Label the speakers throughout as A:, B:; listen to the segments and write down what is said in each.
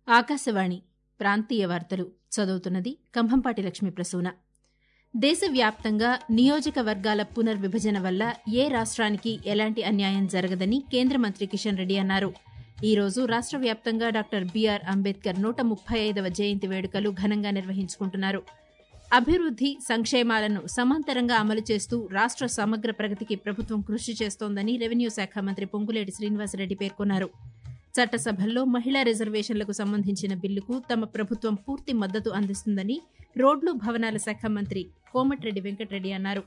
A: ఆకాశవాణి ప్రాంతీయ వార్తలు చదువుతున్నది కంభంపాటి లక్ష్మీ ప్రసూన దేశవ్యాప్తంగా నియోజకవర్గాల పునర్విభజన వల్ల ఏ రాష్ట్రానికి ఎలాంటి అన్యాయం జరగదని కేంద్ర మంత్రి కిషన్ రెడ్డి అన్నారు ఈ రోజు రాష్ట్ర వ్యాప్తంగా డాక్టర్ బీఆర్ అంబేద్కర్ నూట ముప్పై ఐదవ జయంతి వేడుకలు ఘనంగా నిర్వహించుకుంటున్నారు అభివృద్ది సంక్షేమాలను సమాంతరంగా అమలు చేస్తూ రాష్ట్ర సమగ్ర ప్రగతికి ప్రభుత్వం కృషి చేస్తోందని రెవెన్యూ శాఖ మంత్రి పొంగులేటి శ్రీనివాసరెడ్డి పేర్కొన్నారు చట్టసభల్లో మహిళా రిజర్వేషన్లకు సంబంధించిన బిల్లుకు తమ ప్రభుత్వం పూర్తి మద్దతు అందిస్తుందని రోడ్లు భవనాల శాఖ మంత్రి కోమటిరెడ్డి వెంకటరెడ్డి అన్నారు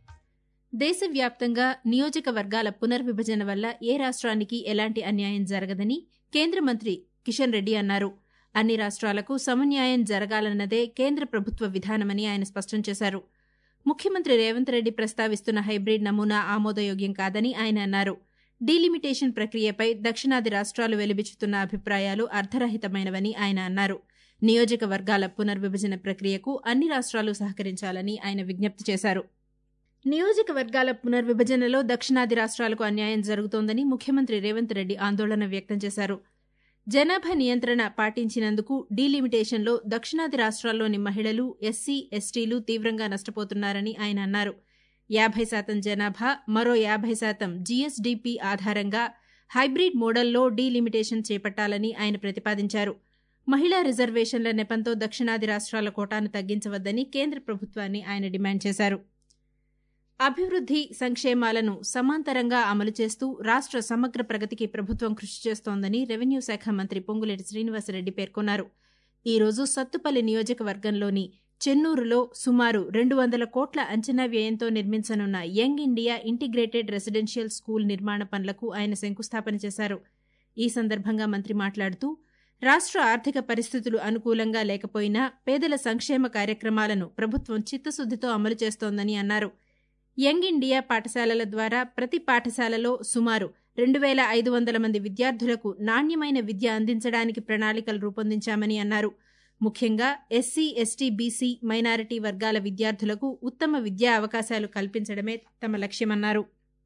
A: దేశవ్యాప్తంగా నియోజకవర్గాల పునర్విభజన వల్ల ఏ రాష్ట్రానికి ఎలాంటి అన్యాయం జరగదని కేంద్ర మంత్రి కిషన్ రెడ్డి అన్నారు అన్ని రాష్ట్రాలకు సమన్యాయం జరగాలన్నదే కేంద్ర ప్రభుత్వ విధానమని ఆయన స్పష్టం చేశారు ముఖ్యమంత్రి రేవంత్ రెడ్డి ప్రస్తావిస్తున్న హైబ్రిడ్ నమూనా ఆమోదయోగ్యం కాదని ఆయన అన్నారు డీలిమిటేషన్ ప్రక్రియపై దక్షిణాది రాష్ట్రాలు వెలిబిచ్చుతున్న అభిప్రాయాలు అర్ధరహితమైనవని ఆయన అన్నారు నియోజకవర్గాల పునర్విభజన ప్రక్రియకు అన్ని రాష్ట్రాలు సహకరించాలని ఆయన విజ్ఞప్తి చేశారు నియోజకవర్గాల పునర్విభజనలో దక్షిణాది రాష్ట్రాలకు అన్యాయం జరుగుతోందని ముఖ్యమంత్రి రేవంత్ రెడ్డి ఆందోళన వ్యక్తం చేశారు జనాభా నియంత్రణ పాటించినందుకు డీలిమిటేషన్లో దక్షిణాది రాష్ట్రాల్లోని మహిళలు ఎస్సీ ఎస్టీలు తీవ్రంగా నష్టపోతున్నారని ఆయన అన్నారు యాభై శాతం జనాభా మరో యాభై శాతం జీఎస్డీపీ ఆధారంగా హైబ్రిడ్ మోడల్లో డీలిమిటేషన్ చేపట్టాలని ఆయన ప్రతిపాదించారు మహిళా రిజర్వేషన్ల నెపంతో దక్షిణాది రాష్ట్రాల కోటాను తగ్గించవద్దని కేంద్ర ప్రభుత్వాన్ని ఆయన డిమాండ్ చేశారు అభివృద్ది సంక్షేమాలను సమాంతరంగా అమలు చేస్తూ రాష్ట్ర సమగ్ర ప్రగతికి ప్రభుత్వం కృషి చేస్తోందని రెవెన్యూ శాఖ మంత్రి పొంగులేటి శ్రీనివాసరెడ్డి పేర్కొన్నారు ఈ రోజు సత్తుపల్లి నియోజకవర్గంలోని చెన్నూరులో సుమారు రెండు వందల కోట్ల అంచనా వ్యయంతో నిర్మించనున్న Young India integrated residential school నిర్మాణ పనులకు ఆయన శంకుస్థాపన చేశారు ఈ సందర్భంగా మంత్రి మాట్లాడుతూ రాష్ట్ర ఆర్థిక పరిస్థితులు అనుకూలంగా లేకపోయినా పేదల సంక్షేమ కార్యక్రమాలను ప్రభుత్వం చిత్తశుద్దితో అమలు చేస్తోందని అన్నారు యంగ్ ఇండియా పాఠశాలల ద్వారా ప్రతి పాఠశాలలో సుమారు రెండు వేల ఐదు వందల మంది విద్యార్థులకు నాణ్యమైన విద్య అందించడానికి ప్రణాళికలు రూపొందించామని అన్నారు ముఖ్యంగా ఎస్సీ ఎస్టీ బీసీ మైనారిటీ వర్గాల విద్యార్థులకు ఉత్తమ విద్యా అవకాశాలు కల్పించడమే తమ లక్ష్యమన్నారు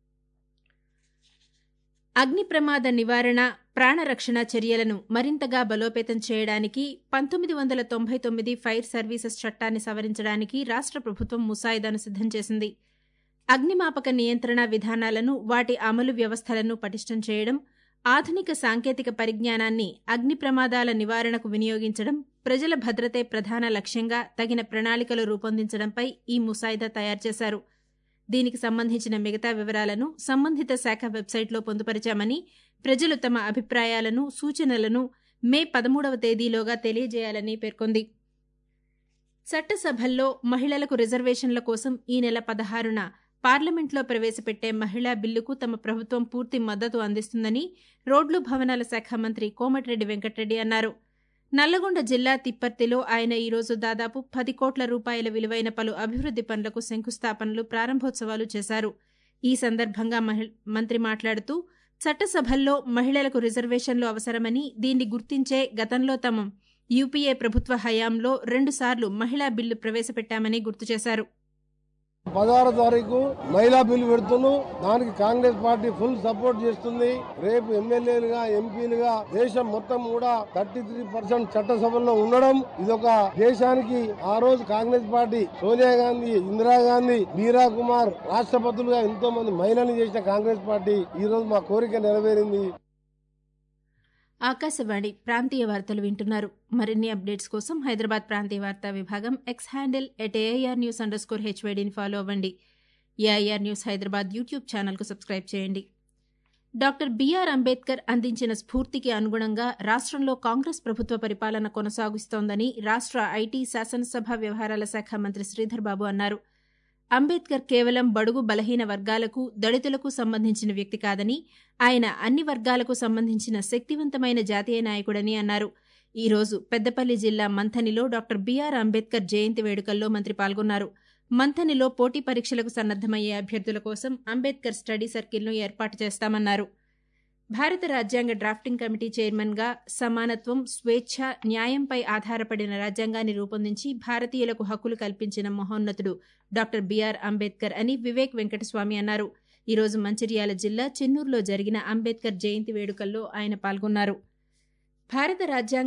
A: అగ్ని ప్రమాద నివారణ ప్రాణరక్షణ చర్యలను మరింతగా బలోపేతం చేయడానికి పంతొమ్మిది వందల తొంభై తొమ్మిది ఫైర్ సర్వీసెస్ చట్టాన్ని సవరించడానికి రాష్ట్ర ప్రభుత్వం ముసాయిదాను సిద్దం చేసింది అగ్నిమాపక నియంత్రణ విధానాలను వాటి అమలు వ్యవస్థలను పటిష్టం చేయడం ఆధునిక సాంకేతిక పరిజ్ఞానాన్ని అగ్ని ప్రమాదాల నివారణకు వినియోగించడం ప్రజల భద్రతే ప్రధాన లక్ష్యంగా తగిన ప్రణాళికలు రూపొందించడంపై ఈ ముసాయిదా తయారు చేశారు దీనికి సంబంధించిన మిగతా వివరాలను సంబంధిత శాఖ వెబ్సైట్లో పొందుపరిచామని ప్రజలు తమ అభిప్రాయాలను సూచనలను మే పదమూడవ తేదీలోగా తెలియజేయాలని పేర్కొంది చట్టసభల్లో మహిళలకు రిజర్వేషన్ల కోసం ఈ నెల పదహారున పార్లమెంట్లో ప్రవేశపెట్టే మహిళా బిల్లుకు తమ ప్రభుత్వం పూర్తి మద్దతు అందిస్తుందని రోడ్లు భవనాల శాఖ మంత్రి కోమటిరెడ్డి వెంకటరెడ్డి అన్నారు నల్లగొండ జిల్లా తిప్పర్తిలో ఆయన ఈరోజు దాదాపు పది కోట్ల రూపాయల విలువైన పలు అభివృద్ది పనులకు శంకుస్థాపనలు ప్రారంభోత్సవాలు చేశారు ఈ సందర్భంగా మంత్రి మాట్లాడుతూ చట్టసభల్లో మహిళలకు రిజర్వేషన్లు అవసరమని దీన్ని గుర్తించే గతంలో తమ యూపీఏ ప్రభుత్వ హయాంలో రెండుసార్లు మహిళా బిల్లు ప్రవేశపెట్టామని గుర్తు చేశారు
B: పదహారు తారీఖు మహిళా బిల్లు పెడుతున్నాం దానికి కాంగ్రెస్ పార్టీ ఫుల్ సపోర్ట్ చేస్తుంది రేపు ఎమ్మెల్యేలుగా ఎంపీలుగా దేశం మొత్తం కూడా థర్టీ త్రీ పర్సెంట్ చట్టసభల్లో ఉండడం ఇదొక దేశానికి ఆ రోజు కాంగ్రెస్ పార్టీ సోనియా గాంధీ ఇందిరాగాంధీ మీరా కుమార్ రాష్ట్రపతులుగా ఎంతో మంది మహిళలు చేసిన కాంగ్రెస్ పార్టీ ఈ రోజు మా కోరిక నెరవేరింది
A: ఆకాశవాణి ప్రాంతీయ వార్తలు వింటున్నారు మరిన్ని అప్డేట్స్ కోసం హైదరాబాద్ ప్రాంతీయ వార్తా విభాగం X handle at AIR news underscore హెచ్వైడీని ఫాలో అవ్వండి ఏఐఆర్ న్యూస్ హైదరాబాద్ యూట్యూబ్ ఛానల్కు సబ్స్క్రైబ్ చేయండి డాక్టర్ బీఆర్ అంబేద్కర్ అందించిన స్ఫూర్తికి అనుగుణంగా రాష్ట్రంలో కాంగ్రెస్ ప్రభుత్వ పరిపాలన కొనసాగిస్తోందని రాష్ట్ర ఐటీ శాసనసభ వ్యవహారాల శాఖ మంత్రి శ్రీధర్ బాబు అన్నారు అంబేద్కర్ కేవలం బడుగు బలహీన వర్గాలకు దళితులకు సంబంధించిన వ్యక్తి కాదని ఆయన అన్ని వర్గాలకు సంబంధించిన శక్తివంతమైన జాతీయ నాయకుడని అన్నారు ఈ రోజు పెద్దపల్లి జిల్లా మంథనిలో డాక్టర్ బీఆర్ అంబేద్కర్ జయంతి వేడుకల్లో మంత్రి పాల్గొన్నారు మంథనిలో పోటీ పరీక్షలకు సన్నద్దమయ్యే అభ్యర్థుల కోసం అంబేద్కర్ స్టడీ సర్కిల్ను ఏర్పాటు చేస్తామన్నారు భారత రాజ్యాంగ డ్రాఫ్టింగ్ కమిటీ చైర్మన్గా సమానత్వం స్వేచ్ఛ న్యాయంపై ఆధారపడిన రాజ్యాంగాన్ని రూపొందించి భారతీయులకు హక్కులు కల్పించిన మహోన్నతుడు డాక్టర్ బీఆర్ అంబేద్కర్ అని వివేక్ వెంకటస్వామి అన్నారు ఈరోజు మంచిర్యాల జిల్లా చెన్నూరులో జరిగిన అంబేద్కర్ జయంతి వేడుకల్లో ఆయన పాల్గొన్నారు భారత రాజ్యాంగ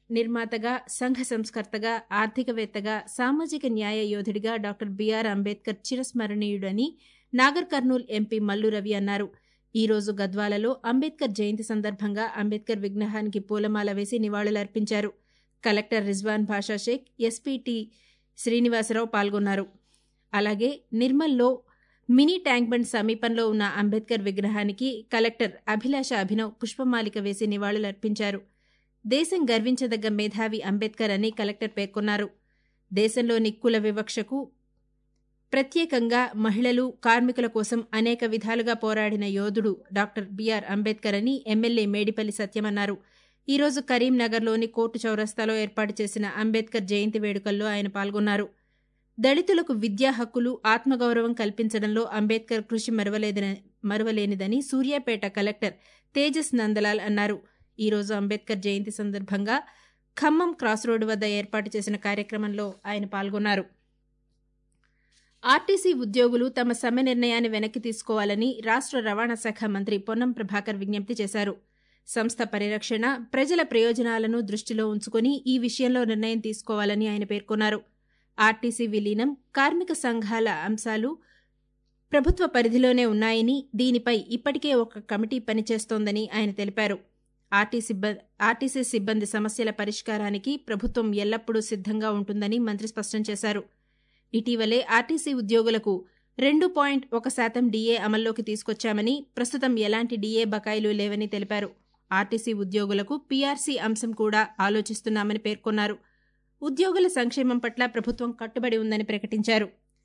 A: నిర్మాతగా సంఘ సంస్కర్తగా ఆర్థికవేత్తగా సామాజిక న్యాయ యోధుడిగా డాక్టర్ బిఆర్ అంబేద్కర్ చిరస్మరణీయుడని నాగర్ కర్నూల్ ఎంపీ మల్లు రవి అన్నారు ఈ రోజు గద్వాలలో అంబేద్కర్ జయంతి సందర్భంగా అంబేద్కర్ విగ్రహానికి పూలమాల వేసి నివాళులర్పించారు కలెక్టర్ రిజ్వాన్ భాషా షేక్ ఎస్పీటీ శ్రీనివాసరావు పాల్గొన్నారు అలాగే నిర్మల్లో మినీ ట్యాంక్ బండ్ సమీపంలో ఉన్న అంబేద్కర్ విగ్రహానికి కలెక్టర్ అభిలాష అభినవ్ పుష్పమాలిక వేసి నివాళులర్పించారు దేశం గర్వించదగ్గ మేధావి అంబేద్కర్ అని కలెక్టర్ పేర్కొన్నారు దేశంలోని కుల వివక్షకు ప్రత్యేకంగా మహిళలు కార్మికుల కోసం అనేక విధాలుగా పోరాడిన యోధుడు డాక్టర్ బిఆర్ అంబేద్కర్ అని ఎమ్మెల్యే మేడిపల్లి సత్యమన్నారు ఈ రోజు కరీంనగర్లోని కోర్టు చౌరస్తాలో ఏర్పాటు చేసిన అంబేద్కర్ జయంతి వేడుకల్లో ఆయన పాల్గొన్నారు దళితులకు విద్యా హక్కులు ఆత్మగౌరవం కల్పించడంలో అంబేద్కర్ కృషి మరవలేదని మరవలేనిదని సూర్యాపేట కలెక్టర్ తేజస్ నందలాల్ అన్నారు ఈ రోజు అంబేద్కర్ జయంతి సందర్భంగా ఖమ్మం క్రాస్ రోడ్డు వద్ద ఏర్పాటు చేసిన కార్యక్రమంలో ఆయన పాల్గొన్నారు ఆర్టీసీ ఉద్యోగులు తమ సమ్మె నిర్ణయాన్ని వెనక్కి తీసుకోవాలని రాష్ట్ర రవాణా శాఖ మంత్రి పొన్నం ప్రభాకర్ విజ్ఞప్తి చేశారు సంస్థ పరిరక్షణ ప్రజల ప్రయోజనాలను దృష్టిలో ఉంచుకుని ఈ విషయంలో నిర్ణయం తీసుకోవాలని ఆయన పేర్కొన్నారు ఆర్టీసీ విలీనం కార్మిక సంఘాల అంశాలు ప్రభుత్వ పరిధిలోనే ఉన్నాయని దీనిపై ఇప్పటికే ఒక కమిటీ పనిచేస్తోందని ఆయన తెలిపారు ఆర్టీసీ సిబ్బంది సమస్యల పరిష్కారానికి ప్రభుత్వం ఎల్లప్పుడూ సిద్ధంగా ఉంటుందని మంత్రి స్పష్టం చేశారు ఇటీవలే ఆర్టీసీ ఉద్యోగులకు రెండు పాయింట్ ఒక శాతం డీఏ అమల్లోకి తీసుకొచ్చామని ప్రస్తుతం ఎలాంటి డీఏ బకాయిలు లేవని తెలిపారు ఆర్టీసీ ఉద్యోగులకు పీఆర్సీ అంశం కూడా ఆలోచిస్తున్నామని పేర్కొన్నారు ఉద్యోగుల సంక్షేమం పట్ల ప్రభుత్వం కట్టుబడి ఉందని ప్రకటించారు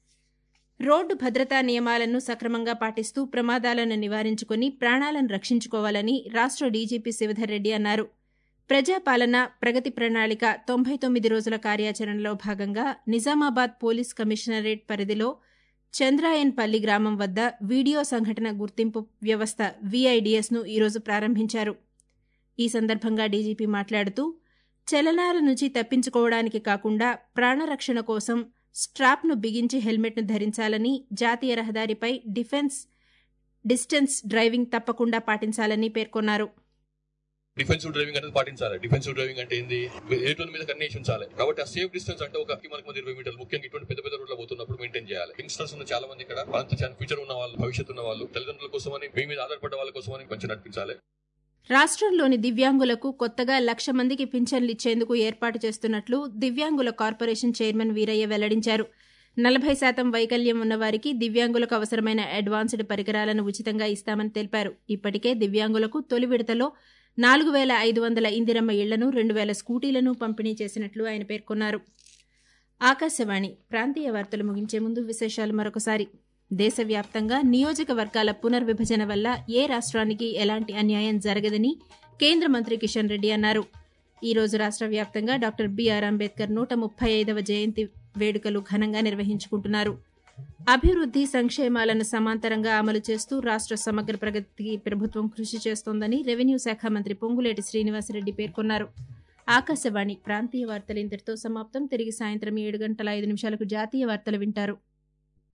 A: రోడ్డు భద్రతా నియమాలను సక్రమంగా పాటిస్తూ ప్రమాదాలను నివారించుకుని ప్రాణాలను రక్షించుకోవాలని రాష్ట్ర డీజీపీ శివధర్ రెడ్డి అన్నారు ప్రజాపాలన ప్రగతి ప్రణాళిక తొంభై తొమ్మిది రోజుల కార్యాచరణలో భాగంగా నిజామాబాద్ పోలీస్ కమిషనరేట్ పరిధిలో చంద్రాయన్పల్లి గ్రామం వద్ద వీడియో సంఘటన గుర్తింపు వ్యవస్థ వీఐడిఎస్ను ఈరోజు ప్రారంభించారు ఈ సందర్భంగా డీజీపీ మాట్లాడుతూ చలనాల నుంచి తప్పించుకోవడానికి కాకుండా ప్రాణరక్షణ కోసం స్ట్రాప్ను బిగించి హెల్మెట్ను ధరించాలని జాతీయ రహదారిపై డిఫెన్స్ డిస్టెన్స్ డ్రైవింగ్ తప్పకుండా పాటించాలని పేర్కొన్నారు
C: డిఫెన్సివ్ డ్రైవింగ్ అనేది పాటించాలి డిఫెన్సివ్ డ్రైవింగ్ అంటే ఏంది ఎటువంటి మీద కన్నేసి ఉంచాలి కాబట్టి ఆ సేఫ్ డిస్టెన్స్ అంటే ఒక మనకు మంది ఇరవై మీటర్లు ముఖ్యంగా ఇటువంటి పెద్ద పెద్ద రోడ్లు పోతున్నప్పుడు మెయింటైన్ చేయాలి యంగ్స్టర్స్ ఉన్న చాలా మంది ఇక్కడ అంత ఫ్యూచర్ ఉన్న వాళ్ళు భవిష్యత్తు ఉన్న వాళ్ళు తల్లిదండ్రుల కోసమని మీ మీద ఆధారపడ్డ వాళ్ళ కోసమని కొంచెం నడిపించాలి
A: రాష్ట్రంలోని దివ్యాంగులకు కొత్తగా లక్ష మందికి పింఛన్లు ఇచ్చేందుకు ఏర్పాటు చేస్తున్నట్లు దివ్యాంగుల కార్పొరేషన్ చైర్మన్ వీరయ్య వెల్లడించారు నలభై శాతం వైకల్యం ఉన్నవారికి దివ్యాంగులకు అవసరమైన అడ్వాన్స్డ్ పరికరాలను ఉచితంగా ఇస్తామని తెలిపారు ఇప్పటికే దివ్యాంగులకు తొలి విడతలో నాలుగు వేల ఐదు వందల ఇందిరమ్మ ఇళ్లను రెండు వేల స్కూటీలను పంపిణీ చేసినట్లు ఆయన పేర్కొన్నారు ఆకాశవాణి ప్రాంతీయ వార్తలు ముగించే ముందు విశేషాలు మరొకసారి దేశవ్యాప్తంగా నియోజకవర్గాల పునర్విభజన వల్ల ఏ రాష్ట్రానికి ఎలాంటి అన్యాయం జరగదని కేంద్ర మంత్రి కిషన్ రెడ్డి అన్నారు ఈ రోజు రాష్ట్ర వ్యాప్తంగా డాక్టర్ బిఆర్ అంబేద్కర్ నూట ముప్పై ఐదవ జయంతి వేడుకలు ఘనంగా నిర్వహించుకుంటున్నారు అభివృద్ది సంక్షేమాలను సమాంతరంగా అమలు చేస్తూ రాష్ట్ర సమగ్ర ప్రగతికి ప్రభుత్వం కృషి చేస్తోందని రెవెన్యూ శాఖ మంత్రి పొంగులేటి శ్రీనివాసరెడ్డి పేర్కొన్నారు ఆకాశవాణి ప్రాంతీయ వార్తలు ఇంతటితో సమాప్తం తిరిగి సాయంత్రం ఏడు గంటల ఐదు నిమిషాలకు జాతీయ వార్తలు వింటారు